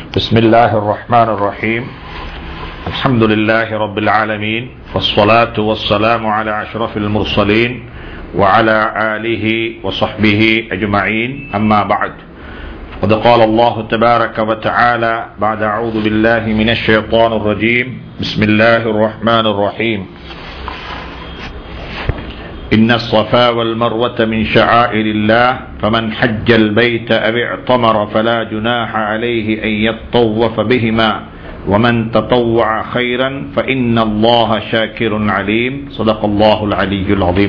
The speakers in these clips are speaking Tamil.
بسم الله الرحمن الرحيم الحمد لله رب العالمين والصلاة والسلام على أشرف المرسلين وعلى آله وصحبه أجمعين أما بعد قد قال الله تبارك وتعالى بعد أعوذ بالله من الشيطان الرجيم بسم الله الرحمن الرحيم إن الصفا والمروة من شعائر الله فمن حج البيت أو اعتمر فلا جناح عليه أن يطوف بهما ومن تطوع خيرا فإن الله شاكر عليم صدق الله العلي العظيم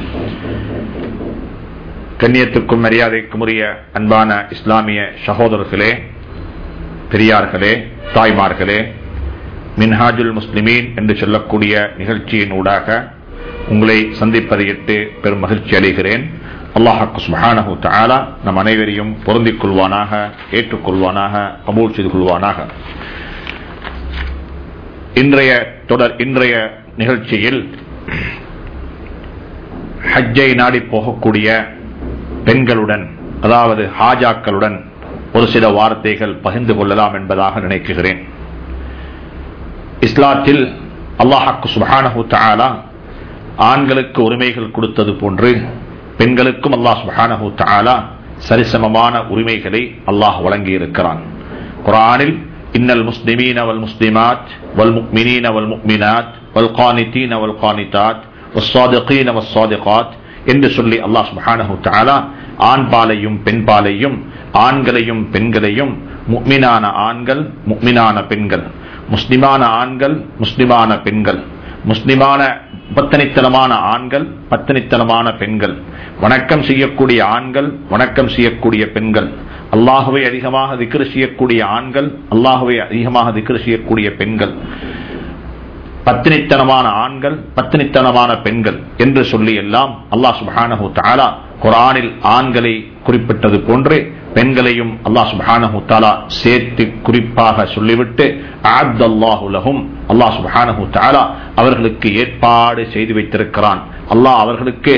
கண்ணியத்துக்கும் மரியாதைக்கும் உரிய அன்பான இஸ்லாமிய சகோதரர்களே பெரியார்களே தாய்மார்களே மின்ஹாஜுல் முஸ்லிமீன் என்று சொல்லக்கூடிய நிகழ்ச்சியின் ஊடாக உங்களை சந்திப்பதையிட்டு பெரும் மகிழ்ச்சி அடைகிறேன் அல்லாஹாக்கு சுபஹானஹு தஆலா நம் அனைவரையும் பொருந்திக் கொள்வானாக ஏற்றுக்கொள்வானாக கபூல் செய்து கொள்வானாக இன்றைய தொடர் இன்றைய நிகழ்ச்சியில் ஹஜ்ஜை நாடி போகக்கூடிய பெண்களுடன் அதாவது ஹாஜாக்களுடன் ஒரு சில வார்த்தைகள் பகிர்ந்து கொள்ளலாம் என்பதாக நினைக்குகிறேன் இஸ்லாத்தில் அல்லாஹாக்கு சுபஹானஹு தஆலா ஆண்களுக்கு உரிமைகள் கொடுத்தது போன்று பெண்களுக்கும் அல்லாஹ் சுபஹானஹு தஆலா சரிசமமான உரிமைகளை அல்லாஹ் வழங்கி இருக்கிறான் குரானில் இன்னல் முஸ்லிமீன வல் முஸ்லிமாத் வல் முக்மினீன வல் முக்மினாத் வல் கானித்தீன வல் கானிதாத் والصادقين والصادقات என்று சொல்லி அல்லாஹ் சுப்ஹானஹு தஆலா ஆண் பாலையும் பெண் பாலையும் ஆண்களையும் பெண்களையும் முக்மினான ஆண்கள் முக்மினான பெண்கள் முஸ்லிமான ஆண்கள் முஸ்லிமான பெண்கள் முஸ்லிமான பத்தனித்தனமான ஆண்கள் பத்தனித்தனமான பெண்கள் வணக்கம் செய்யக்கூடிய ஆண்கள் வணக்கம் செய்யக்கூடிய பெண்கள் அல்லாஹுவை அதிகமாக திக்ரு செய்யக்கூடிய ஆண்கள் அல்லாஹுவை அதிகமாக திக்ரு செய்யக்கூடிய பெண்கள் பத்தினித்தனமான ஆண்கள் பத்தினித்தனமான பெண்கள் என்று சொல்லி எல்லாம் அல்லாஹ் சுபஹானஹு தாலா குரானில் ஆண்களை குறிப்பிட்டது போன்று பெண்களையும் அல்லாஹ் சுபஹானஹு தாலா சேர்த்து குறிப்பாக சொல்லிவிட்டு அல்லாஹுலகும் அல்லாஹ் சுபஹானஹு தாலா அவர்களுக்கு ஏற்பாடு செய்து வைத்திருக்கிறான் அல்லாஹ் அவர்களுக்கு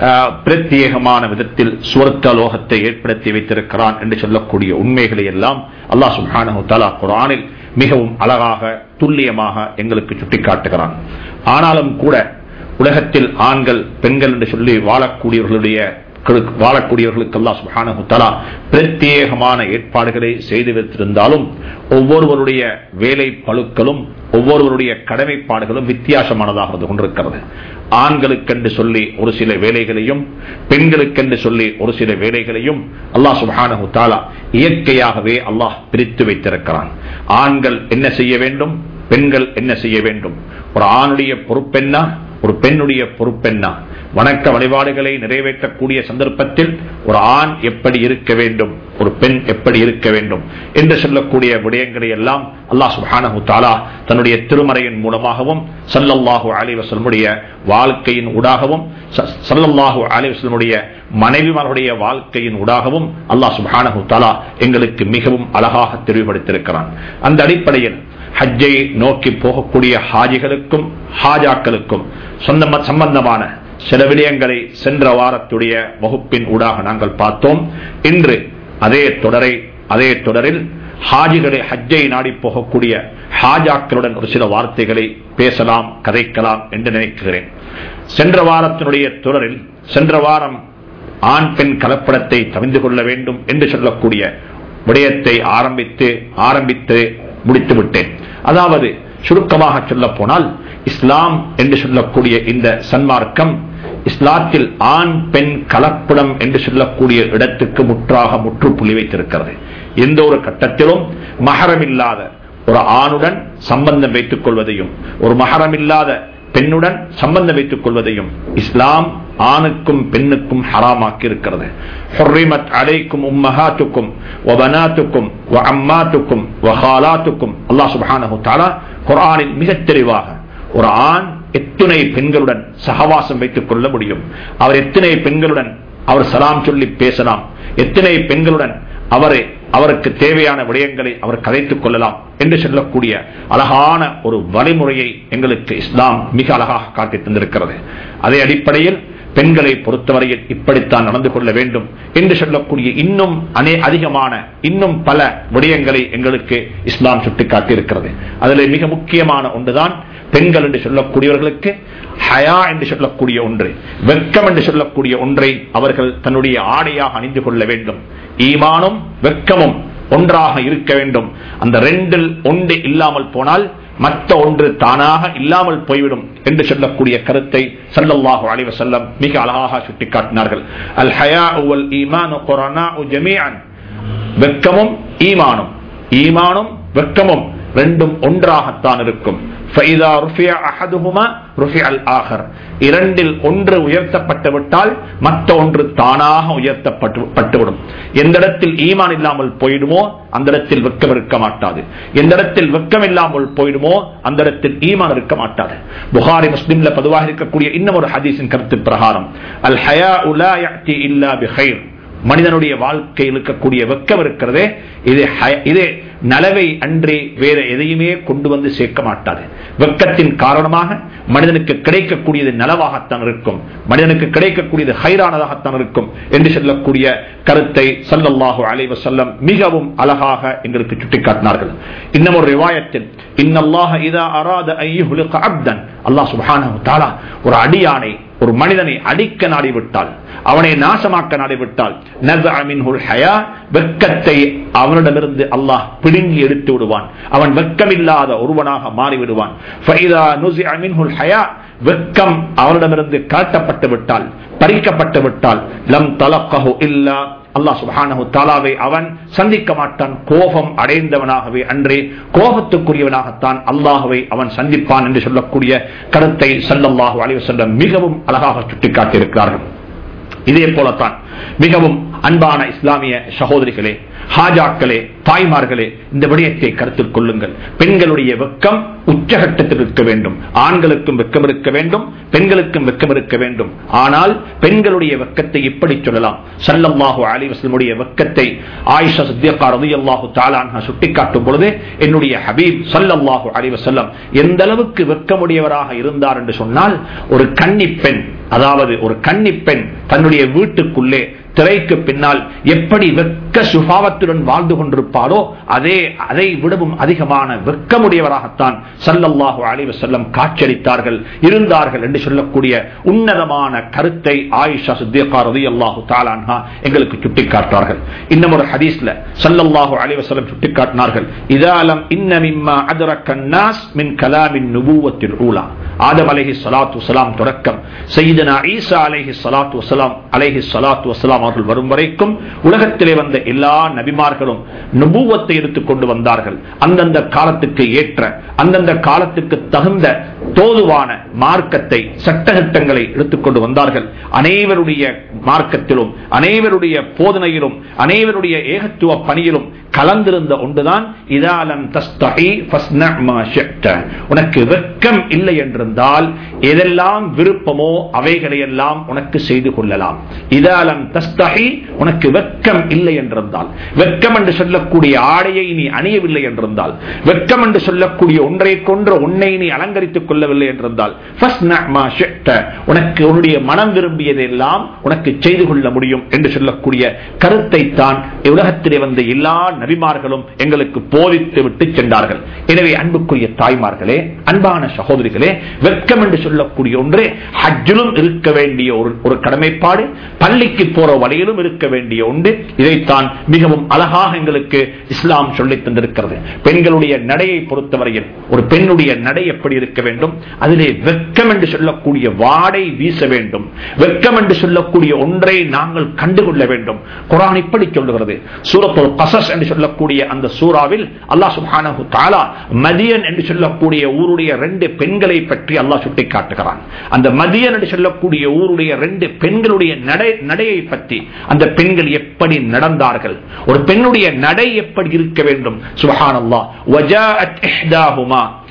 பிரத்யேகமான விதத்தில் சுவர்த்த லோகத்தை ஏற்படுத்தி வைத்திருக்கிறான் என்று சொல்லக்கூடிய உண்மைகளை எல்லாம் அல்லாஹ் சுபஹானஹு தாலா குரானில் மிகவும் அழகாக துல்லியமாக எங்களுக்கு சுட்டிக்காட்டுகிறான் ஆனாலும் கூட உலகத்தில் ஆண்கள் பெண்கள் என்று சொல்லி வாழக்கூடியவர்களுடைய வாழக்கூடியவர்களுக்கு அல்லா சுபானு தலா பிரத்யேகமான ஏற்பாடுகளை செய்து வைத்திருந்தாலும் ஒவ்வொருவருடைய வேலை பழுக்களும் ஒவ்வொருவருடைய கடமைப்பாடுகளும் வித்தியாசமானதாக இருந்து கொண்டிருக்கிறது ஆண்களுக்கென்று சொல்லி ஒரு சில வேலைகளையும் பெண்களுக்கென்று சொல்லி ஒரு சில வேலைகளையும் அல்லாஹ் சுபானு தாலா இயற்கையாகவே அல்லாஹ் பிரித்து வைத்திருக்கிறான் ஆண்கள் என்ன செய்ய வேண்டும் பெண்கள் என்ன செய்ய வேண்டும் ஒரு ஆணுடைய பொறுப்பென்னா ஒரு பெண்ணுடைய பொறுப்பென்னா வணக்க வழிபாடுகளை நிறைவேற்றக்கூடிய சந்தர்ப்பத்தில் ஒரு ஆண் எப்படி இருக்க வேண்டும் ஒரு பெண் எப்படி இருக்க வேண்டும் என்று சொல்லக்கூடிய விடயங்களை எல்லாம் அல்லாஹ் சுஹானஹு தாலா தன்னுடைய திருமறையின் மூலமாகவும் சல்லல்லாஹு அலிவசல்முடைய வாழ்க்கையின் ஊடாகவும் சல்லல்லாஹு அலிவசல்முடைய மனைவிமாருடைய வாழ்க்கையின் ஊடாகவும் அல்லாஹ் சுஹானஹு தாலா எங்களுக்கு மிகவும் அழகாக தெளிவுபடுத்தியிருக்கிறான் அந்த அடிப்படையில் ஹஜ்ஜை நோக்கி போகக்கூடிய ஹாஜிகளுக்கும் ஹாஜாக்களுக்கும் சொந்த சம்பந்தமான சில விடயங்களை சென்ற வாரத்துடைய வகுப்பின் ஊடாக நாங்கள் பார்த்தோம் இன்று அதே தொடரை அதே தொடரில் ஹாஜிகளை ஹஜ்ஜை நாடி போகக்கூடிய ஹாஜாக்களுடன் ஒரு சில வார்த்தைகளை பேசலாம் கதைக்கலாம் என்று நினைக்கிறேன் சென்ற வாரத்தினுடைய தொடரில் சென்ற வாரம் ஆண் பெண் கலப்படத்தை தவிந்து கொள்ள வேண்டும் என்று சொல்லக்கூடிய விடயத்தை ஆரம்பித்து ஆரம்பித்து முடித்து விட்டேன் அதாவது சுருக்கமாக சொல்ல போனால் இஸ்லாம் என்று சொல்லக்கூடிய இந்த சன்மார்க்கம் இஸ்லாத்தில் ஆண் பெண் கலப்படம் என்று சொல்லக்கூடிய இடத்துக்கு முற்றாக முற்றுப்புள்ளி வைத்திருக்கிறது எந்த ஒரு கட்டத்திலும் மகரம் இல்லாத ஒரு ஆணுடன் சம்பந்தம் வைத்துக் கொள்வதையும் ஒரு மகரம் இல்லாத பெண்ணுடன் சம்பந்தம் வைத்துக் கொள்வதையும் இஸ்லாம் ஆணுக்கும் பெண்ணுக்கும் ஹராமாக்கி இருக்கிறது ஹொர்ரிமத் அலைக்கும் உம்மஹாத்துக்கும் வபனாத்துக்கும் அம்மாத்துக்கும் வஹாலாத்துக்கும் அல்லாஹ் சுபஹானஹு தஆலா குர்ஆனில் மிகத் தெளிவாக ஒரு ஆண் எத்தனை பெண்களுடன் சகவாசம் வைத்துக் கொள்ள முடியும் அவர் எத்தனை பெண்களுடன் அவர் சலாம் சொல்லி பேசலாம் எத்தனை பெண்களுடன் அவரை அவருக்கு தேவையான விடயங்களை அவர் கதைத்துக் கொள்ளலாம் என்று சொல்லக்கூடிய அழகான ஒரு வழிமுறையை எங்களுக்கு இஸ்லாம் மிக அழகாக காட்டி தந்திருக்கிறது அதே அடிப்படையில் பெண்களை பொறுத்தவரையில் இப்படித்தான் நடந்து கொள்ள வேண்டும் என்று சொல்லக்கூடிய இன்னும் அனே அதிகமான இன்னும் பல விடயங்களை எங்களுக்கு இஸ்லாம் சுட்டிக்காட்டி இருக்கிறது அதில் மிக முக்கியமான ஒன்றுதான் பெண்கள் என்று சொல்லக்கூடியவர்களுக்கு ஹயா என்று சொல்லக்கூடிய ஒன்று வெட்கம் என்று சொல்லக்கூடிய ஒன்றை அவர்கள் தன்னுடைய ஆடையாக அணிந்து கொள்ள வேண்டும் ஈமானும் வெட்கமும் ஒன்றாக இருக்க வேண்டும் அந்த ரெண்டில் ஒன்று இல்லாமல் போனால் மற்ற ஒன்று தானாக இல்லாமல் போய்விடும் என்று சொல்லக்கூடிய கருத்தை சல்லல்லாஹு அலைஹி வஸல்லம் மிக அழகாக சுட்டிக்காட்டினார்கள் அல் ஹயா வல் ஈமானு குரானாஉ ஜமீஅன் வெட்கமும் ஈமானும் ஈமானும் வெட்கமும் ரெண்டும் ஒன்றாகத்தான் இருக்கும் فَإِذَا رُفِعَ أَحَدُهُمَا رُفِعَ الْآخَرُ இரண்டில் ஒன்று உயர்த்தப்பட்டு விட்டால் மற்ற ஒன்று தானாக உயர்த்தப்பட்டு பட்டுவிடும் எந்த இடத்தில் ஈமான் இல்லாமல் போயிடுமோ அந்த இடத்தில் வெக்கம் இருக்க மாட்டாது எந்த இடத்தில் வெக்கம் இல்லாமல் போயிடுமோ அந்த இடத்தில் ஈமான் இருக்க மாட்டாது புகாரி முஸ்லிம்ல பொதுவாக இருக்கக்கூடிய இன்னும் ஒரு ஹதீஸின் கருத்து பிரகாரம் அல் ஹயா உலா யஅதி இல்லா பிஹைர் மனிதனுடைய வாழ்க்கையில் இருக்கக்கூடிய வெக்கம் இருக்கிறதே இது ஹய- இது நலவை அன்றே வேற எதையுமே கொண்டு வந்து சேர்க்க மாட்டாது வெக்கத்தின் காரணமாக மனிதனுக்கு கிடைக்கக்கூடியது நலவாகத்தான் இருக்கும் மனிதனுக்கு கிடைக்கக்கூடியது ஹைரானதாகத்தான் இருக்கும் என்று சொல்லக்கூடிய கருத்தை சல்லல்லாஹு அலைஹி வஸல்லம் மிகவும் அழகாக எங்களுக்கு சுட்டிக்காட்டினார்கள் இன்னும் ஒரு ரிவாயத்தில் இன்னல்லாஹ இதா அராத ஐயுஹுலுக அப்தன் அல்லாஹ் சுப்ஹானஹு வ தஆலா ஒரு அடியானை ஒரு மனிதனை அடிக்க நாடிவிட்டால் அவனை நாசமாக்க நாடிவிட்டால் நஸஅ மின்ஹுல் ஹயா வெட்கத்தை அவனிடமிருந்து அல்லாஹ் பிடுங்கி எடுத்து விடுவான் அவன் வெட்கமில்லாத ஒருவனாக மாறிவிடுவான் ஃபைதா நுஸிஅ மின்ஹுல் ஹயா வெட்கம் அவனிடமிருந்து காட்டப்பட்டு விட்டால் பறிக்கப்பட்டு விட்டால் லம் தலக்கஹு இல்லா அல்லாஹ் சுப்ஹானஹு தஆலாவை அவன் சந்திக்க மாட்டான் கோபம் அடைந்தவனாகவே அன்றே கோபத்துக்குரியவனாகத்தான் அல்லாஹ்வை அவன் சந்திப்பான் என்று சொல்லக்கூடிய கருத்தை ஸல்லல்லாஹு அலைஹி வஸல்லம் மிகவும் அழகாக சுட்டிக்காட்டி இருக்கிறார்கள் இதே போலத்தான் மிகவும் அன்பான இஸ்லாமிய சகோதரிகளே ஹாஜாக்களே தாய்மார்களே இந்த விடயத்தை கருத்தில் கொள்ளுங்கள் பெண்களுடைய வெக்கம் உச்சகட்டத்தில் இருக்க வேண்டும் ஆண்களுக்கும் வெக்கம் இருக்க வேண்டும் பெண்களுக்கும் வெக்கம் இருக்க வேண்டும் ஆனால் பெண்களுடைய வெக்கத்தை இப்படி சொல்லலாம் சல்லல்லாஹு அலைஹி வஸல்லமுடைய வெக்கத்தை ஆயிஷா சித்தியக்கா ரலியல்லாஹு தஆலா அன்ஹா சுட்டிக்காட்டும் பொழுது என்னுடைய ஹபீப் சல்லல்லாஹு அலைஹி வஸல்லம் எந்த அளவுக்கு வெக்கமுடையவராக இருந்தார் என்று சொன்னால் ஒரு கன்னி பெண் அதாவது ஒரு கன்னி பெண் தன்னுடைய வீட்டுக்குள்ளே திரைக்கு பின்னால் எப்படி வெக்க சுபாவத்துடன் வாழ்ந்து கொண்டிருப்பாரோ அதே அதை விடவும் அதிகமான வெக்கமுடையவராகத்தான் சல்லல்லாஹு அலைஹி வஸல்லம் காட்சியளித்தார்கள் இருந்தார்கள் என்று சொல்லக்கூடிய உன்னதமான கருத்தை ஆயிஷா சித்தியக்கா ரலியல்லாஹு தஆலா அன்ஹா எங்களுக்கு சுட்டிக்காட்டுறார்கள் இன்னும் ஒரு ஹதீஸ்ல சல்லல்லாஹு அலைஹி வஸல்லம் சுட்டிக்காட்டினார்கள் இதாலம் இன்ன மிம்மா அத்ரக்க الناس من كلام النبوة الأولى ஆதம் அலைஹி ஸலாத்து வஸலாம் தொடக்கம் சையீதனா ஈசா அலைஹி ஸலாத்து வஸலாம் அலைஹி ஸலாத்து வஸலாம் அவர்கள் வரும் வரைக்கும் உலகத்திலே வந்த எல்லா நபிமார்களும் நுபுவத்தை எடுத்துக் கொண்டு வந்தார்கள் அந்தந்த காலத்துக்கு ஏற்ற அந்தந்த காலத்துக்கு தகுந்த தோதுவான மார்க்கத்தை சட்டகட்டங்களை எடுத்துக்கொண்டு வந்தார்கள் அனைவருடைய மார்க்கத்திலும் அனைவருடைய போதனையிலும் அனைவருடைய ஏகத்துவ பணியிலும் கலந்திருந்த ஒன்றுதான் இதாலம் தஸ்தஹி ஃபஸ்ன மா ஷி'த. உனக்கு வெட்கம் இல்லை என்றிருந்தால் எதெல்லாம் விருப்பமோ அவைகளையெல்லாம் உனக்கு செய்து கொள்ளலாம் இதாலம் தஸ்தஹி உனக்கு வெட்கம் இல்லை என்றிருந்தால் வெட்கம் என்று சொல்லக்கூடிய ஆடையை நீ அணியவில்லை என்றிருந்தால் வெட்கம் என்று சொல்லக்கூடிய ஒன்றை கொன்ற உன்னை நீ அலங்கரித்துக் கொள்ளவில்லை என்றிருந்தால் ஃபஸ்ன மா ஷி'த. உனக்கு உன்னுடைய மனம் விரும்பியதெல்லாம் உனக்கு செய்து கொள்ள முடியும் என்று சொல்லக்கூடிய கருத்தை தான் உலகத்திலே வந்த எல்லா நபிமார்களும் எங்களுக்கு போதித்து விட்டு சென்றார்கள் எனவே அன்புக்குரிய தாய்மார்களே அன்பான சகோதரிகளே வெட்கம் என்று சொல்லக்கூடிய ஒன்று ஹஜ்ஜிலும் இருக்க வேண்டிய ஒரு ஒரு கடமைப்பாடு பள்ளிக்கு போற வழியிலும் இருக்க வேண்டிய ஒன்று இதைத்தான் மிகவும் அழகாக எங்களுக்கு இஸ்லாம் சொல்லித் தந்திருக்கிறது பெண்களுடைய நடையை பொறுத்தவரையில் ஒரு பெண்ணுடைய நடை எப்படி இருக்க வேண்டும் அதிலே வெட்கம் என்று சொல்லக்கூடிய வாடை வீச வேண்டும் வெட்கம் என்று சொல்லக்கூடிய ஒன்றை நாங்கள் கண்டுகொள்ள வேண்டும் குரான் இப்படி சொல்லுகிறது சூரத்துல் கசஸ் என்று சொல்லக்கூடிய அந்த சூறாவில் அல்லாஹ் சுப்ஹானஹு தஆலா மதியன் என்று சொல்லக்கூடிய ஊருடைய ரெண்டு பெண்களை பற்றி அல்லாஹ் சுட்டி காட்டுகிறான் அந்த மதியன் என்று சொல்லக்கூடிய ஊருடைய ரெண்டு பெண்களுடைய நடை நடையை பற்றி அந்த பெண்கள் எப்படி நடந்தார்கள் ஒரு பெண்ணுடைய நடை எப்படி இருக்க வேண்டும் சுபஹானல்லாஹ் வஜாஅத் இஹ்தாஹுமா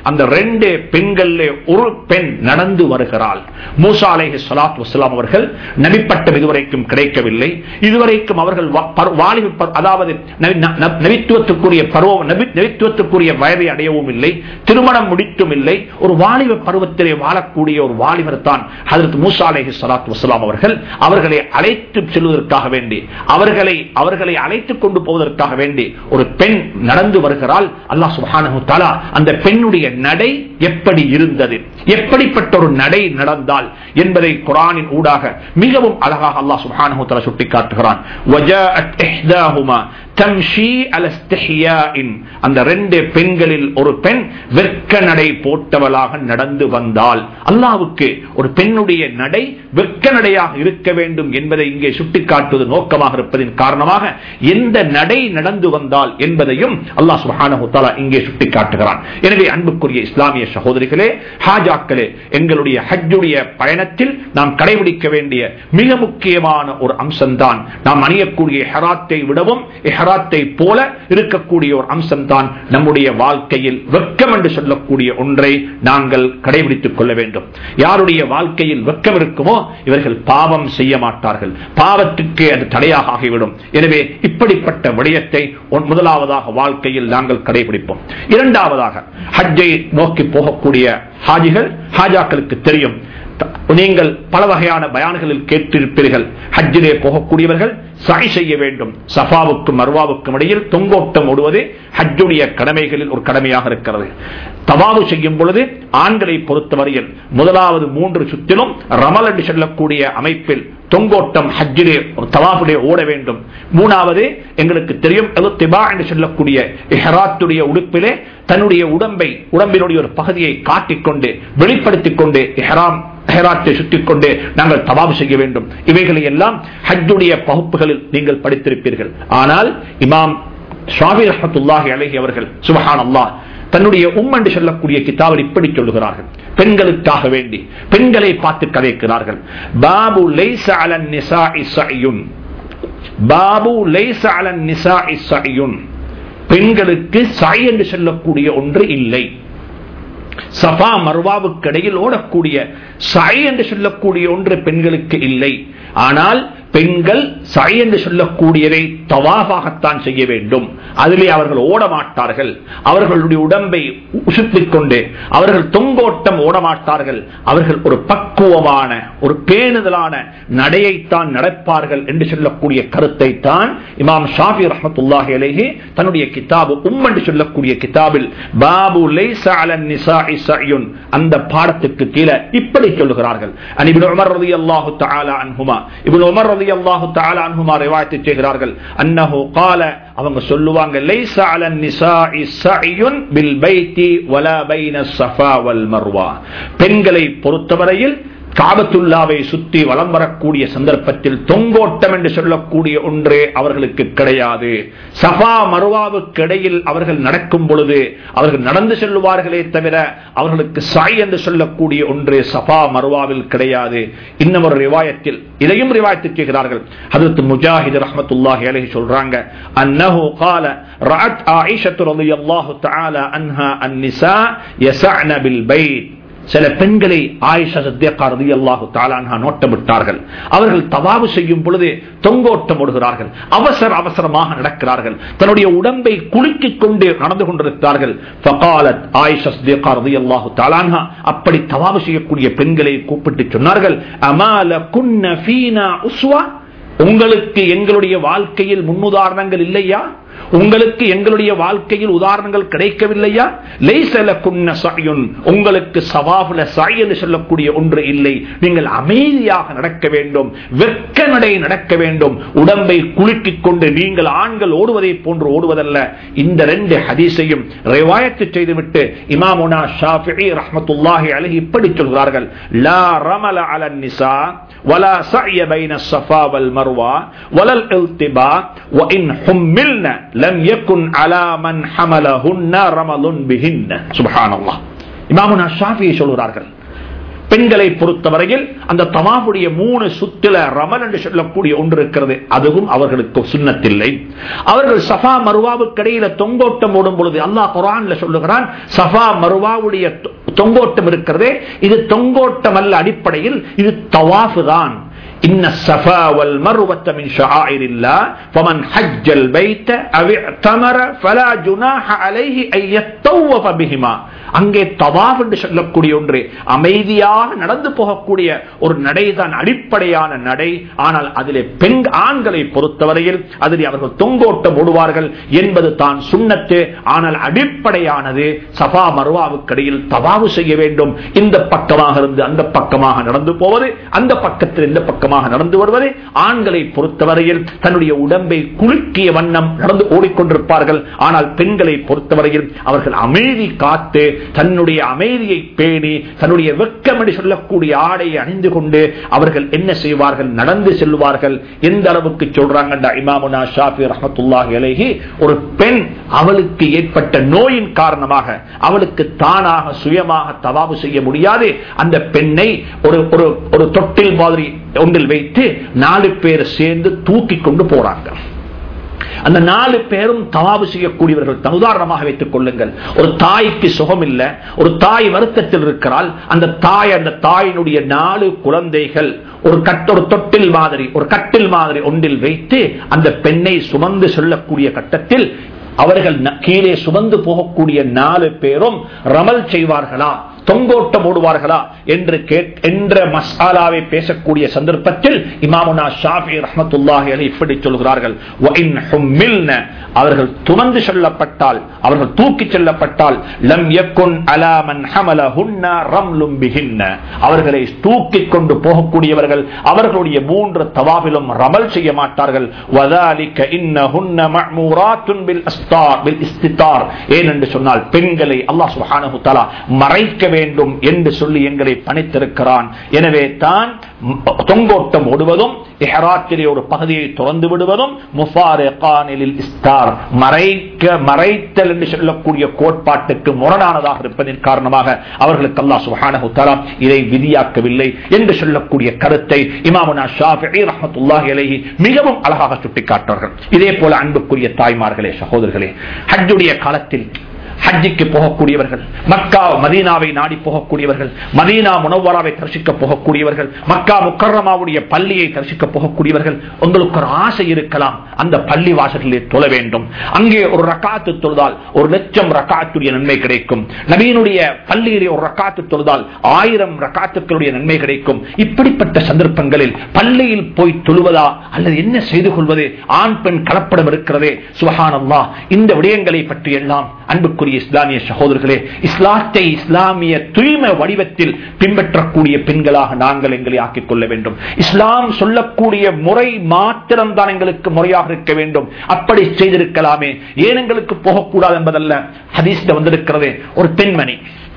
அந்த ரெண்டு பெண்கள்ல ஒரு பெண் நடந்து வருகிறாள் மூசா அலைஹி ஸலாத்து வஸலாம் அவர்கள் நபிப்பட்டம் இதுவரைக்கும் கிடைக்கவில்லை இதுவரைக்கும் அவர்கள் வா- பரு- வாலிப பரு- அதாவது நபி- ந- ந- நபித்துவத்துக்குரிய பருவம் நபி- நபித்துவத்துக்குரிய வயதை அடையவும் இல்லை திருமணம் முடித்தும் இல்லை ஒரு வாலிப பருவத்திலே வாழக்கூடிய ஒரு வாலிபர் தான் ஹதரத் மூசா அலைஹி ஸலாத்து வஸலாம் அவர்கள் அவர்களை அழைத்து செல்வதற்காக வேண்டி அவர்களை அவர்களை அழைத்துக் கொண்டு போவதற்காக வேண்டி ஒரு பெண் நடந்து வருகிறாள் அல்லாஹ் சுப்ஹானஹு தஆலா அந்த பெண்ணுடைய நடை எப்படி இருந்தது எப்படிப்பட்ட ஒரு நடை நடந்தால் என்பதை குர்ஆனின் ஊடாக மிகவும் அழகாக அல்லாஹ் சுப்ஹானஹு தஆலா சுட்டிக்காட்டுகிறான் வஜாஅத் இஹ்தாஹுமா தம்ஷி அல இஸ்திஹ்யாஇன் அந்த ரெண்டு பெண்களில் ஒரு பெண் வெட்க நடை போட்டவளாக நடந்து வந்தால் அல்லாஹ்வுக்கு ஒரு பெண்ணுடைய நடை வெட்க நடையாக இருக்க வேண்டும் என்பதை இங்கே சுட்டிக்காட்டுவது நோக்கமாக இருப்பதின் காரணமாக எந்த நடை நடந்து வந்தால் என்பதையும் அல்லாஹ் சுப்ஹானஹு தஆலா இங்கே சுட்டிக்காட்டுகிறான் எனவே அன்புக்குரிய இஸ்லாமிய சகோதரிகளே ஹாஜாக்களே எங்களுடைய ஹஜ்ஜுடைய பயணத்தில் நாம் கடைபிடிக்க வேண்டிய மிக முக்கியமான ஒரு அம்சம்தான் நாம் அணியக்கூடிய ஹெராத்தை விடவும் ஹெராத்தை போல இருக்கக்கூடிய ஒரு அம்சம்தான் நம்முடைய வாழ்க்கையில் வெட்கம் என்று சொல்லக்கூடிய ஒன்றை நாங்கள் கடைபிடித்துக் கொள்ள வேண்டும் யாருடைய வாழ்க்கையில் வெட்கம் இருக்குமோ இவர்கள் பாவம் செய்ய மாட்டார்கள் பாவத்துக்கு அது தடையாக ஆகிவிடும் எனவே இப்படிப்பட்ட விடயத்தை ஒன்- முதலாவதாக வாழ்க்கையில் நாங்கள் கடைபிடிப்போம் இரண்டாவதாக ஹஜ்ஜை நோக்கி போகக்கூடிய ஹாஜிகள் ஹாஜாக்களுக்கு தெரியும் த- நீங்கள் பல வகையான பயான்களில் கேட்டிருப்பீர்கள் ஹஜ்ஜிலே போகக்கூடியவர்கள் சாய் செய்ய வேண்டும் சஃபாவுக்கும் மர்வாவுக்கும் இடையில் தொங்கோட்டம் ஓடுவது ஹஜ்ஜுடைய கடமைகளில் ஒரு கடமையாக இருக்கிறது தவாவு செய்யும் பொழுது ஆண்களை பொறுத்தவரையில் முதலாவது மூன்று சுற்றிலும் ரமல் என்று சொல்லக்கூடிய அமைப்பில் தொங்கோட்டம் ஹஜ்ஜிலே ஒரு தவாஃபிலே ஓட வேண்டும் மூணாவது எங்களுக்கு தெரியும் திபா என்று சொல்லக்கூடிய இஹராத்துடைய உடுப்பிலே தன்னுடைய உடம்பை உடம்பினுடைய ஒரு பகுதியை காட்டிக்கொண்டு வெளிப்படுத்திக் கொண்டு இஹராம் ஹெராத்தை சுற்றிக் கொண்டு நாங்கள் தவாபு செய்ய வேண்டும் இவைகளை எல்லாம் ஹஜ்ஜுடைய பகுப்புகளில் நீங்கள் படித்திருப்பீர்கள் ஆனால் இமாம் ஷாபி ரஹத்துல்லாஹி அலைஹி அவர்கள் சுபஹான் அல்லாஹ் தன்னுடைய உம் என்று சொல்லக்கூடிய கிதாபில் இப்படி சொல்லுகிறார்கள் பெண்களுக்காக வேண்டி பெண்களை பார்த்து கதைக்கிறார்கள் பாபு லைஸ அலன் நிசாஇ சஅயுன் பாபு லைஸ அலன் நிசாஇ சஅயுன் பெண்களுக்கு சாய் என்று சொல்லக்கூடிய ஒன்று இல்லை சஃபா மர்வாவுக்கு இடையில் ஓடக்கூடிய சாய் என்று சொல்லக்கூடிய ஒன்று பெண்களுக்கு இல்லை ஆனால் பெண்கள் சாய் என்று சொல்லக்கூடியதை தவாஃபாகத்தான் செய்ய வேண்டும் அதிலே அவர்கள் ஓட மாட்டார்கள் அவர்களுடைய உடம்பை உசுப்பிக் கொண்டு அவர்கள் தொங்கோட்டம் ஓட மாட்டார்கள் அவர்கள் ஒரு பக்குவமான ஒரு பேணுதலான நடையைத்தான் நடப்பார்கள் என்று சொல்லக்கூடிய கருத்தை தான் இமாம் ஷாஃபி ரஹமத்துல்லாஹி அலைஹி தன்னுடைய கிதாபு உம் என்று சொல்லக்கூடிய கிதாபில் பாபு லைஸ அலன் நிசாஇ சஅயுன் அந்த பாடத்துக்கு கீழே இப்படி சொல்லுகிறார்கள் அன் இப்னு உமர் ரலியல்லாஹு தஆலா அன்ஹுமா இப்னு உமர் ரலியல்லாஹு தஆலா அன்ஹுமா ரிவாயத் செய்கிறார்கள் அன்னஹு قال அவங்க சொல்லுவாங்க லைஸ அலன் நிசாஇ சஅயுன் பில் பைத்தி வலா பைன ஸஃபா வல் மர்வா பெண்களை பொறுத்தவரையில் காபத்துல்லாவை சுத்தி வலம் வரக்கூடிய சந்தர்ப்பத்தில் தொங்கோட்டம் என்று சொல்லக்கூடிய ஒன்றே அவர்களுக்கு கிடையாது சஃபா மருவாவுக்கு இடையில் அவர்கள் நடக்கும் பொழுது அவர்கள் நடந்து செல்லுவார்களே தவிர அவர்களுக்கு சாய் என்று சொல்லக்கூடிய ஒன்று சஃபா மருவாவில் கிடையாது இன்னும் ஒரு ரிவாயத்தில் இதையும் ரிவாயத்து செய்கிறார்கள் அதற்கு முஜாஹித் ரஹமத்துல்லாஹி அலைஹி சொல்றாங்க அன்னஹு قال رأت عائشة رضي الله تعالى عنها النساء يسعن بالبيت சில பெண்களை ஆயிஷா சத்தியக்கா ரலியல்லாஹு தஆலா நோட்டமிட்டார்கள் அவர்கள் தவாவு செய்யும் பொழுது தொங்கோட்டம் ஓடுகிறார்கள் அவசர அவசரமாக நடக்கிறார்கள் தன்னுடைய உடம்பை குலுக்கிக் கொண்டு நடந்து கொண்டிருக்கிறார்கள் ஃபகாலத் ஆயிஷா சத்தியக்கா ரலியல்லாஹு தஆலா அன்ஹா அப்படி தவாவு செய்யக்கூடிய பெண்களை கூப்பிட்டு சொன்னார்கள் அமால குன்ன ஃபீனா உஸ்வா உங்களுக்கு எங்களுடைய வாழ்க்கையில் முன்னுதாரணங்கள் இல்லையா உங்களுக்கு எங்களுடைய வாழ்க்கையில் உதாரணங்கள் கிடைக்கவில்லையா லைசல குன்ன சாயுன் உங்களுக்கு சவாபுல சாய் என்று சொல்லக்கூடிய ஒன்று இல்லை நீங்கள் அமைதியாக நடக்க வேண்டும் வெட்க நடை நடக்க வேண்டும் உடம்பை குலுக்கிக் கொண்டு நீங்கள் ஆண்கள் ஓடுவதை போன்று ஓடுவதல்ல இந்த ரெண்டு ஹதீஸையும் ரிவாயத்து செய்துவிட்டு இமாமுனா ஷாஃபிஇ ரஹ்மத்துல்லாஹி அலைஹி இப்படி சொல்கிறார்கள் லா ரமல அலன் நிசா ولا سعي بين الصفا والمروة ولا الالتباء وإن حملن لم يكن على من حملهن رمل بهن سبحان الله இமாமுனா ஷாஃபி சொல்கிறார்கள் பெண்களை பொறுத்தவரையில் அந்த தவாவுடைய மூணு சுத்தில ரமல் என்று சொல்லக்கூடிய ஒன்று இருக்கிறது அதுவும் அவர்களுக்கு சுண்ணத்தில்லை அவர்கள் சஃபா மருவாவுக்கு இடையில தொங்கோட்டம் ஓடும் பொழுது அல்லாஹ் குரான்ல சொல்லுகிறான் சஃபா மருவாவுடைய தொ- தொங்கோட்டம் இருக்கிறதே இது தொங்கோட்டம் அல்ல அடிப்படையில் இது தவாஃபு தான் إن الصفا والمروة من شعائر الله فمن حج البيت أو اعتمر فلا جناح عليه أن يتطوف بهما அங்கே தவாப் என்று சொல்லக்கூடிய ஒன்று அமைதியாக நடந்து போகக்கூடிய ஒரு நடைதான் அடிப்படையான நடை ஆனால் அதிலே பெண் ஆண்களை பொறுத்தவரையில் அதில் அவர்கள் தொங்கோட்டம் ஓடுவார்கள் என்பது தான் சுண்ணத்து ஆனால் அடிப்படையானது சபா மருவாவுக்கு இடையில் தவாவு செய்ய வேண்டும் இந்த பக்கமாக இருந்து அந்த பக்கமாக நடந்து போவது அந்த பக்கத்தில் இந்த பக்கமாக நடந்து வருவது ஆண்களை பொறுத்தவரையில் தன்னுடைய உடம்பை குலுக்கிய வண்ணம் நடந்து ஓடிக்கொண்டிருப்பார்கள் ஆனால் பெண்களை பொறுத்தவரையில் அவர்கள் அமைதி காத்து தன்னுடைய அமைதியை பேணி தன்னுடைய வெக்கம் என்று சொல்லக்கூடிய ஆடையை அணிந்து கொண்டு அவர்கள் என்ன செய்வார்கள் நடந்து செல்வார்கள் எந்த அளவுக்கு சொல்றாங்க இமாமுனா ஷாஃபி ரஹமத்துல்லாஹி அலைஹி ஒரு பெண் அவளுக்கு ஏற்பட்ட நோயின் காரணமாக அவளுக்கு தானாக சுயமாக தவாபு செய்ய முடியாது அந்த பெண்ணை ஒரு ஒரு ஒரு தொட்டில் மாதிரி ஒன்றில் வைத்து நாலு பேர் சேர்ந்து தூக்கி கொண்டு போறாங்க அந்த நாலு பேரும் தவாபு செய்யக்கூடியவர்கள் தன் உதாரணமாக வைத்துக் கொள்ளுங்கள் ஒரு தாய்க்கு சுகம் இல்ல ஒரு தாய் வருத்தத்தில் இருக்கிறாள் அந்த தாய் அந்த தாயினுடைய நாலு குழந்தைகள் ஒரு கட்ட ஒரு தொட்டில் மாதிரி ஒரு கட்டில் மாதிரி ஒன்றில் வைத்து அந்த பெண்ணை சுமந்து செல்லக்கூடிய கட்டத்தில் அவர்கள் ந- கீழே சுமந்து போகக்கூடிய நாலு பேரும் ரமல் செய்வார்களா தொங்கோட்டம் ஓடுவார்களா என்று கேட்- என்ற மசாலாவை பேசக்கூடிய சந்தர்ப்பத்தில் இமாமுனா ஷாஃபி ரஹமத்துல்லாஹி அலைஹி இப்படி சொல்கிறார்கள் "வஇன் ஹும்மில்ன", அவர்கள் துமந்து செல்லப்பட்டால் அவர்கள் தூக்கிச் செல்லப்பட்டால் லம் யக்குன் அலா மன் ஹமலஹுன்ன ரம்லும் பிஹின்ன அவர்களை தூக்கிக் கொண்டு போகக்கூடியவர்கள் அவர்களுடைய மூன்று தவாவிலும் ரமல் செய்ய மாட்டார்கள் வதாலிக இன்னஹுன்ன மஅமூராத்துன் பில் அஸ்தார் பில் இஸ்திதார் ஏனென்று சொன்னால் பெண்களை அல்லாஹ் சுப்ஹானஹு தஆலா மறைக்க வேண்டும் என்று சொல்லி எங்களை பணித்திருக்கிறான் எனவே தான் ம், தொங்கோட்டம் ஓடுவதும் இஹராத்திலே ஒரு பகுதியை திறந்து விடுவதும் முஃபாரிகானிலில் இஸ்தார் மறைக்க மறைத்தல் என்று சொல்லக்கூடிய கோட்பாட்டுக்கு முரணானதாக இருப்பதன் காரணமாக அவர்களுக்கு அல்லாஹ் சுப்ஹானஹு தஆலா இதை விதியாக்கவில்லை என்று சொல்லக்கூடிய கருத்தை இமாமுனா ஷாஃபிஈ ரஹ்மத்துல்லாஹி அலைஹி மிகவும் அழகாக சுட்டிக்காட்டுவார்கள் இதே போல அன்புக்குரிய தாய்மார்களே சகோதரர்களே ஹஜ்ஜுடைய காலத்தில் ஹஜ்ஜிக்கு போகக்கூடியவர்கள் மக்கா மதீனாவை நாடி போகக்கூடியவர்கள் மதீனா முனவராவை தரிசிக்க போகக்கூடியவர்கள் மக்கா முக்கரமாவுடைய பள்ளியை தரிசிக்க போகக்கூடியவர்கள் உங்களுக்கு ஒரு ஆசை இருக்கலாம் அந்த பள்ளி வாசலிலே தொழ வேண்டும் அங்கே ஒரு ரக்காத்து தொழுதால் ஒரு லட்சம் ரக்காத்துடைய நன்மை கிடைக்கும் நபீனுடைய பள்ளியிலே ஒரு ரக்காத்து தொழுதால் ஆயிரம் ரக்காத்துக்களுடைய நன்மை கிடைக்கும் இப்படிப்பட்ட சந்தர்ப்பங்களில் பள்ளியில் போய் தொழுவதா அல்லது என்ன செய்து கொள்வது ஆண் பெண் கலப்படம் இருக்கிறதே சுபஹானல்லாஹ் இந்த விடயங்களை பற்றி எல்லாம் அன்புக்குரிய இஸ்லாமிய சகோதரர்களே இஸ்லாத்தை இஸ்லாமிய தூய்மை வடிவத்தில் பின்பற்றக்கூடிய பெண்களாக நாங்கள் எங்களை ஆக்கிக் கொள்ள வேண்டும் இஸ்லாம் சொல்லக்கூடிய முறை மாத்திரம்தான் எங்களுக்கு முறையாக இருக்க வேண்டும் அப்படி செய்திருக்கலாமே ஏன் எங்களுக்கு போகக்கூடாது என்பதல்ல ஹதீஸ்ல வந்திருக்கிறது ஒரு பெண்மணி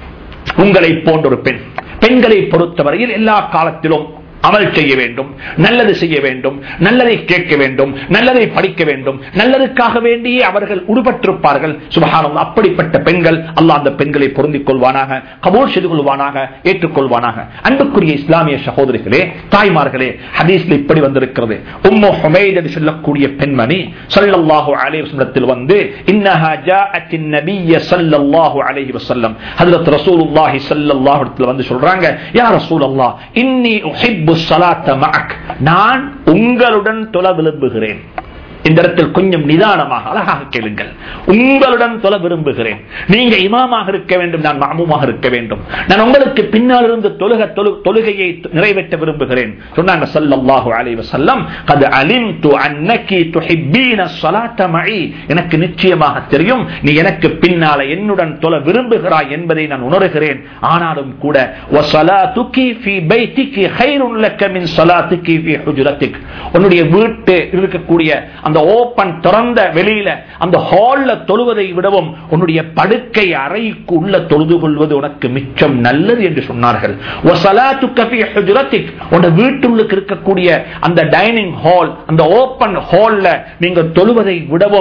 உங்களை போன்ற ஒரு பெண் பெண்களை பொறுத்தவரையில் எல்லா காலத்திலும் அமல் செய்ய வேண்டும் நல்லது செய்ய வேண்டும் நல்லதை கேட்க வேண்டும் நல்லதை படிக்க வேண்டும் நல்லதுக்காக வேண்டியே அவர்கள் உடுபட்டிருப்பார்கள் சுபகானம் அப்படிப்பட்ட பெண்கள் அல்லாஹ் அந்த பெண்களை பொருந்திக் கொள்வானாக கபூல் செய்து கொள்வானாக ஏற்றுக்கொள்வானாக அன்புக்குரிய இஸ்லாமிய சகோதரிகளே தாய்மார்களே ஹதீஸ்ல இப்படி வந்திருக்கிறது உம்மு ஹுமைத் என்று சொல்லக்கூடிய பெண்மணி ஸல்லல்லாஹு அலைஹி வஸல்லத்தில் வந்து இன்னஹா ஜாஅத்தின் நபிய்ய ஸல்லல்லாஹு அலைஹி வஸல்லம் ஹஜ்ரத் ரசூலுல்லாஹி ஸல்லல்லாஹு அலைஹி வஸல்லம் வந்து சொல்றாங்க யா ரசூலல்லாஹ் இன்னி உஹிப்பு ஸலாத்த மஅக் நான் உங்களுடன் தொழ விரும்புகிறேன் இந்த இடத்தில் கொஞ்சம் நிதானமாக அழகாக கேளுங்கள் உங்களுடன் தொலை விரும்புகிறேன் நீங்க இமாமாக இருக்க வேண்டும் நான் மாமுமாக இருக்க வேண்டும் நான் உங்களுக்கு பின்னால் இருந்து தொழுக தொழு- தொழுகையை நிறைவேற்ற விரும்புகிறேன் சொன்னாங்க ஸல்லல்லாஹு அலைஹி வஸல்லம் قد علمت انك تحبين الصلاه معي எனக்கு நிச்சயமாக தெரியும் நீ எனக்கு பின்னால என்னுடன் தொழ விரும்புகிறாய் என்பதை நான் உணர்கிறேன் ஆனாலும் கூட وصلاتك في بيتك خير لك من صلاتك في حجرتك உன்னுடைய வீட்டு இருக்கக்கூடிய அந்த ஓபன் திறந்த வெளியில அந்த ஹால்ல தொழுவதை விடவும் உன்னுடைய படுக்கை அறைக்கு உள்ள தொழுது கொள்வது உனக்கு மிச்சம் நல்லது என்று சொன்னார்கள் وصلاتك في حجرتك உன் வீட்டுள்ளுக்கு இருக்கக்கூடிய அந்த டைனிங் ஹால் அந்த ஓபன் ஹால்ல நீங்க தொழுவதை விடவும்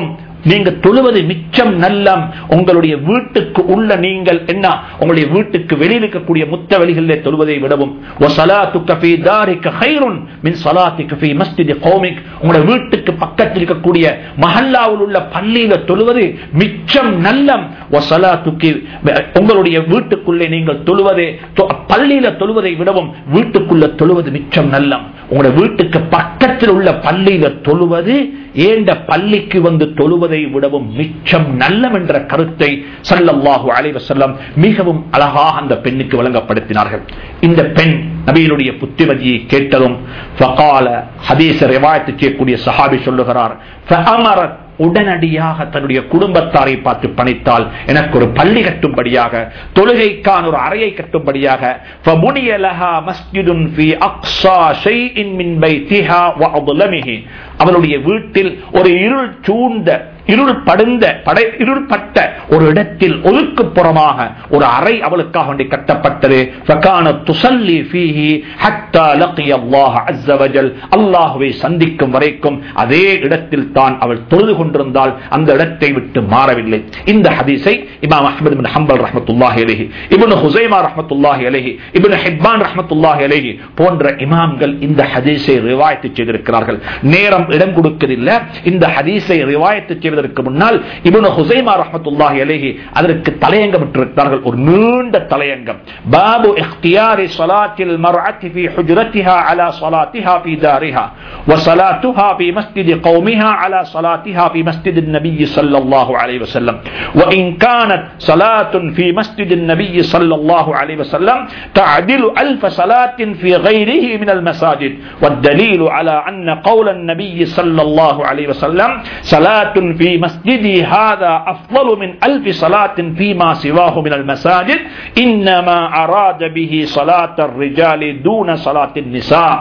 நீங்க தொழுவது மிச்சம் நல்லம் உங்களுடைய வீட்டுக்கு உள்ள நீங்கள் என்ன உங்களுடைய வீட்டுக்கு வெளியில் இருக்கக்கூடிய முத்த வெளிகளிலே தொழுவதை விடவும் وَصَلَاتُكَ فِي دَارِكَ خَيْرٌ مِنْ صَلَاتِكَ فِي مَسْجِدِ قَوْمِكَ உங்களுடைய வீட்டுக்கு பக்கத்தில் இருக்கக்கூடிய மஹல்லாவில் உள்ள பள்ளியில தொழுவது மிச்சம் நல்லம் وَصَلَاتُكِ உங்களுடைய வீட்டுக்குள்ளே நீங்கள் தொழுவதே தொ- பள்ளியில தொழுவதை விடவும் வீட்டுக்குள்ள தொழுவது மிச்சம் நல்லம் உங்களுடைய வீட்டுக்கு பக்கத்தில் உள்ள பள்ளியில தொழுவது ஏண்ட பள்ளிக்கு வந்து தொழுவதை விடவும் மிச்சம் நல்லம் என்ற கருத்தை சல்லல்லாஹு அலைஹி வஸல்லம் மிகவும் அழகாக அந்த பெண்ணுக்கு வழங்கப்படுத்தினார்கள் இந்த பெண் நபியினுடைய புத்திமதியை கேட்டதும் ஃபகால ஹதீஸ ரிவாயத்து செய்யக்கூடிய சஹாபி சொல்லுகிறார் ஃபஅமரத் உடனடியாக தன்னுடைய குடும்பத்தாரை பார்த்து பணித்தால் எனக்கு ஒரு பள்ளி கட்டும்படியாக தொழுகைக்கான ஒரு அறையை கட்டும்படியாக فَبُنِيَ لَهَا مَسْجِدٌ فِي أَقْصَى شَيْءٍ مِنْ بَيْتِهَا وَأَظْلَمِهِ அவளுடைய வீட்டில் ஒரு இருள் சூழ்ந்த இருள் படுந்த படை இருள்பட்ட ஒரு இடத்தில் ஒதுக்குப்புறமாக ஒரு அறை அவளுக்காக வேண்டி கட்டப்பட்டது فَكَانَتْ تُصَلِّي فِيهِ حَتَّى لَقِيَ اللَّهَ عَزَّ وَجَلَ அல்லாஹ்வை சந்திக்கும் வரைக்கும் அதே இடத்தில் தான் அவள் தொழுது கொண்டிருந்தால் அந்த இடத்தை விட்டு மாறவில்லை இந்த ஹதீஸை இமாம் அஹ்மது பின் ஹம்பல் ரஹ்மத்துல்லாஹி அலைஹி இப்னு ஹுஸைமா ரஹ்மத்துல்லாஹி அலைஹி இப்னு ஹிப்பான் ரஹ்மத்துல்லாஹி அலைஹி போன்ற இமாம்கள் இந்த ஹதீஸை ரிவாயத்து செய்திருக்கிறார்கள் நேரம் இடம் கொடுக்கவில்லை இந்த ஹதீஸை ரிவாயத்து செய்வதற்கு முன்னால் இப்னு ஹுஸைமா ரஹ்மத்துல்லாஹி அலைஹி அதற்கு தலையங்கம் விட்டிருக்கிறார்கள் ஒரு நீண்ட தலையங்கம் பாபு இख्तियार ஸலாத்தில் மர்அத்தி ஃபீ ஹுஜ்ரத்திஹா அலா ஸலாத்திஹா ஃபீ தாரிஹா وصلاتها في مسجد قومها على صلاتها في مسجد النبي صلى الله عليه وسلم وإن كانت صلاة في مسجد النبي صلى الله عليه وسلم تعدل ألف صلاة في غيره من المساجد والدليل على أن قول النبي صلى الله عليه وسلم صلاة في مسجدي هذا أفضل من ألف صلاة فيما سواه من المساجد إنما أراد به صلاة الرجال دون صلاة النساء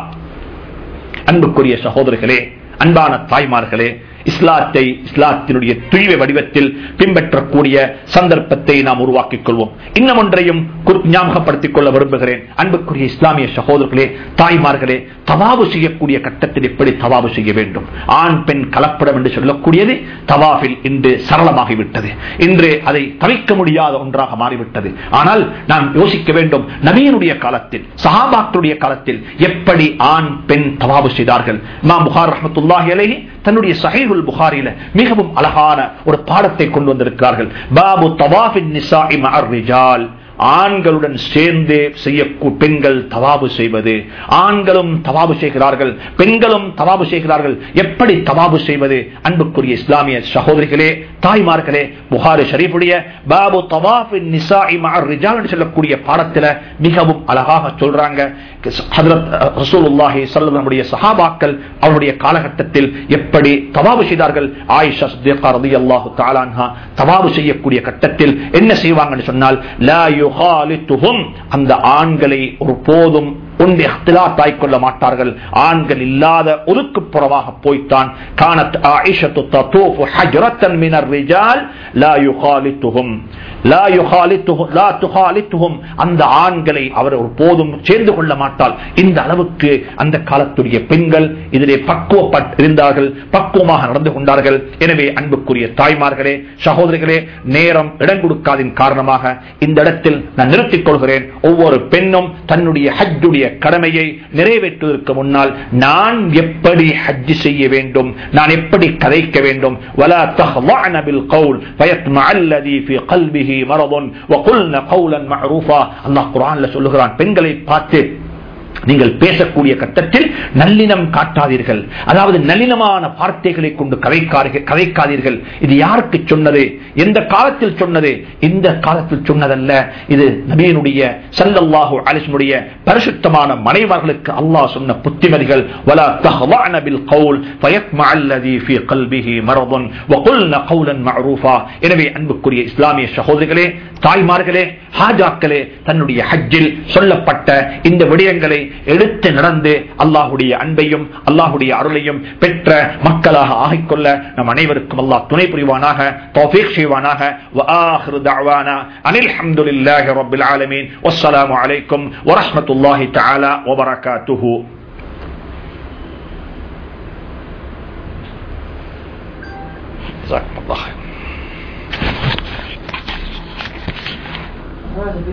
அன்புக்குரிய சகோதரர்களே அன்பான தாய்மார்களே இஸ்லாத்தை இஸ்லாத்தினுடைய தூய்மை வடிவத்தில் பின்பற்றக்கூடிய சந்தர்ப்பத்தை நாம் உருவாக்கிக் கொள்வோம் இன்னும் ஒன்றையும் குறி- ஞாபகப்படுத்திக் கொள்ள விரும்புகிறேன் அன்புக்குரிய இஸ்லாமிய சகோதரர்களே தாய்மார்களே தவாபு செய்யக்கூடிய கட்டத்தில் எப்படி தவாபு செய்ய வேண்டும் ஆண் பெண் கலப்படம் என்று சொல்லக்கூடியது தவாஃபில் இன்று சரளமாகிவிட்டது இன்று அதை தவிர்க்க முடியாத ஒன்றாக மாறிவிட்டது ஆனால் நாம் யோசிக்க வேண்டும் நபியினுடைய காலத்தில் சஹாபாக்களுடைய காலத்தில் எப்படி ஆண் பெண் தவாபு செய்தார்கள் இமாம் புகார் ரஹ்மத்துல்லாஹி அலைஹி தன்னுடைய சஹீஹுல் புகாரில மிகவும் அழகான ஒரு பாடத்தை கொண்டு வந்திருக்கிறார்கள் பாபு தவாஃபின் நிசாஇ மஅர் ரிஜால் ஆண்களுடன் சேர்ந்து செய்ய பெண்கள் தவாபு செய்வது ஆண்களும் தவாபு செய்கிறார்கள் பெண்களும் தவாபு செய்கிறார்கள் எப்படி தவாபு செய்வது அன்புக்குரிய இஸ்லாமிய சகோதரிகளே தாய்மார்களே புகாரி ஷரீஃபுடைய பாபு தவாஃபின் நிசாஇ மஅர் ரிஜால் என்று சொல்லக்கூடிய பாடத்துல மிகவும் அழகாக சொல்றாங்க ஹஜ்ரத் ரசூலுல்லாஹி ஸல்லல்லாஹு அலைஹி சஹாபாக்கள் அவருடைய காலகட்டத்தில் எப்படி தவாபு செய்தார்கள் ஆயிஷா சித்திகா ரலியல்லாஹு தஆலா அன்ஹா தவாபு செய்யக்கூடிய கட்டத்தில் என்ன செய்வாங்கன்னு சொன்னால் லா யுகாலித்துஹும் அந்த ஆண்களை ஒரு போதும் ஒன்று இஹ்திலாத்தாய் கொள்ள மாட்டார்கள் ஆண்கள் இல்லாத ஒதுக்குப்புறமாக போய்த்தான் காணத் ஆயிஷத்து தத்தூஃபு ஹஜ்ரத்தன் மினர் ரிஜால் லா யுகாலித்துஹும் லா யுகாலித்துஹும் லா துகாலித்துஹும் அந்த ஆண்களை அவர் ஒரு போதும் சேர்ந்து கொள்ள மாட்டால் இந்த அளவுக்கு அந்த காலத்துடைய பெண்கள் இதிலே பக்குவப்பட்டு இருந்தார்கள் பக்குவமாக நடந்து கொண்டார்கள் எனவே அன்புக்குரிய தாய்மார்களே சகோதரிகளே நேரம் இடம் கொடுக்காதின் காரணமாக இந்த இடத்தில் நான் நிறுத்திக் கொள்கிறேன் ஒவ்வொரு பெண்ணும் தன்னுடைய ஹஜ்ஜுடைய கடமையை நிறைவேற்றுவதற்கு முன்னால் நான் எப்படி ஹஜ் செய்ய வேண்டும் நான் எப்படி கதைக்க வேண்டும் ولا تخضعن بالقول فيطمع الذي في قلبه مرض وقلن قولا معروفا அல்லாஹ் குர்ஆன்ல சொல்லுகிறான் பெண்களை பார்த்து நீங்கள் பேசக்கூடிய கட்டத்தில் நல்லினம் காட்டாதீர்கள் அதாவது நல்லினமான வார்த்தைகளை கொண்டு கதைக்காதீர்கள் கதைக்காதீர்கள் இது யாருக்கு சொன்னது எந்த காலத்தில் சொன்னது இந்த காலத்தில் சொன்னதல்ல இது நபியினுடைய சல்லல்லாஹு அலிஸ்னுடைய பரிசுத்தமான மனைவர்களுக்கு அல்லாஹ் சொன்ன புத்திமதிகள் ولا تخضعن بالقول فيطمع الذي في قلبه مرض وقلن قولا معروفا எனவே அன்புக்குரிய இஸ்லாமிய சகோதரிகளே தாய்மார்களே ஹாஜாக்களே தன்னுடைய ஹஜ்ஜில் சொல்லப்பட்ட இந்த விடயங்களை எடுத்து நடந்து அல்லாஹுடைய அன்பையும் அல்லாஹுடைய அருளையும் பெற்ற மக்களாக ஆகிக்கொள்ள நம் அனைவருக்கும் அல்லாஹ் துணை புரிவானாக தௌஃபீக் செய்வானாக وآخر دعوانا أن الحمد لله رب العالمين والسلام عليكم ورحمة الله تعالى وبركاته ஜஸாக்கல்லாஹ்.